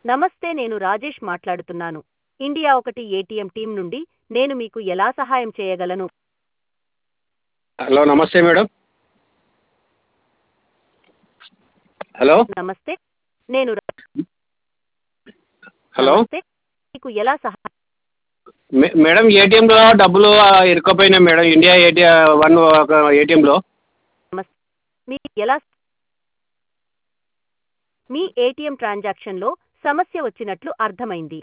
నమస్తే నేను రాజేష్ మాట్లాడుతున్నాను ఇండియా ఒకటి ఏటీఎం టీం నుండి నేను మీకు ఎలా సహాయం చేయగలను హలో నమస్తే మేడం హలో నమస్తే నేను రా- హలో నమస్తే మీకు ఎలా సహాయం మే- మేడం ఏటీఎంలో డబ్బులు ఆ, ఇరుక్కుపోయినాయి మేడం ఇండియా ఏటీ వన్ ఒక ఏటీఎంలో నమస్తే మీకు ఎలా మీ ఏటీఎం ట్రాన్సాక్షన్లో సమస్య వచ్చినట్లు అర్థమైంది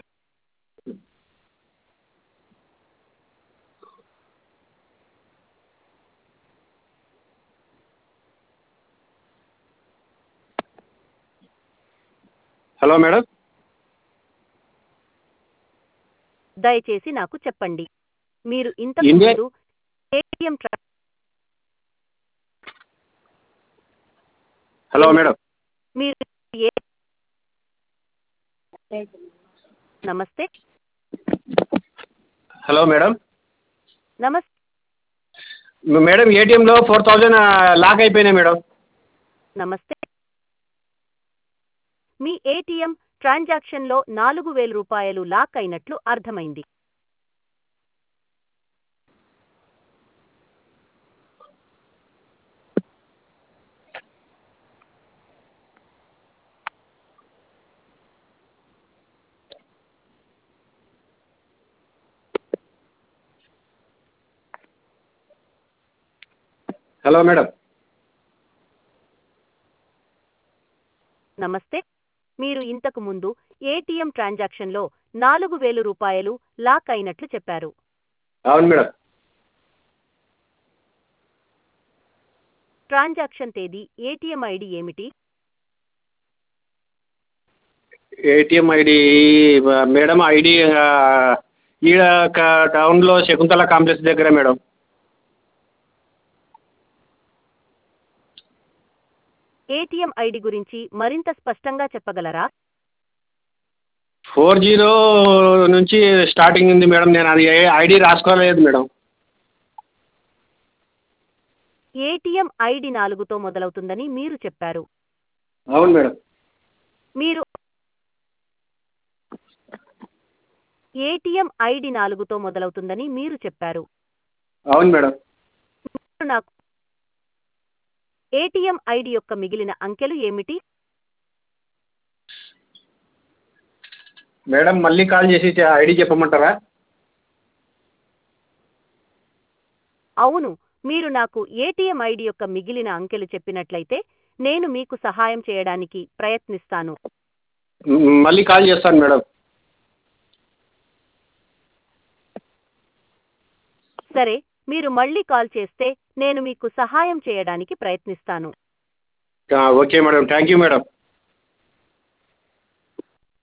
హలో మేడం దయచేసి నాకు చెప్పండి మీరు ఇంతకు ఇండియా- ముందు ఏటీఎం ట్రా హలో మేడం మీరు ఏ నమస్తే హలో మేడం నమస్తే మేడం ఏటీఎంలో ఫోర్ థౌజండ్ లాక్ అయిపోయినాయి మేడం నమస్తే మీ ఏటీఎం ట్రాన్సాక్షన్లో నాలుగు వేల రూపాయలు లాక్ అయినట్లు అర్థమైంది హలో మేడం నమస్తే మీరు ఇంతకు ముందు ఏటీఎం ట్రాన్సాక్షన్లో నాలుగు వేల రూపాయలు లాక్ అయినట్లు చెప్పారు అవును మేడం ట్రాన్సాక్షన్ తేదీ ఏటీఎం ఐడి ఏమిటి ఏటీఎం ఐడి మేడం ఐడి ఈడ క- టౌన్లో శకుంతల కాంప్లెక్స్ దగ్గర మేడం ఏటీఎం ఐడి గురించి మరింత స్పష్టంగా చెప్పగలరా ఫోర్ జీరో నుంచి స్టార్టింగ్ ఉంది మేడం నేను అది ఐడి రాసుకోలేదు మేడం ఏటీఎం ఐడి నాలుగుతో మొదలవుతుందని మీరు చెప్పారు అవును మేడం మీరు ఏటీఎం ఐడి నాలుగుతో మొదలవుతుందని మీరు చెప్పారు అవును మేడం మీరు నాకు ఏటీఎం ఐడి యొక్క మిగిలిన అంకెలు ఏమిటి మేడం మళ్ళీ కాల్ చేసి ఐడి చెప్పమంటారా అవును మీరు నాకు ఏటీఎం ఐడి యొక్క మిగిలిన అంకెలు చెప్పినట్లయితే నేను మీకు సహాయం చేయడానికి ప్రయత్నిస్తాను మ్, మళ్ళీ కాల్ చేస్తాను మేడం సరే మీరు మళ్ళీ కాల్ చేస్తే నేను మీకు సహాయం చేయడానికి ప్రయత్నిస్తాను ఆ, okay madam thank you madam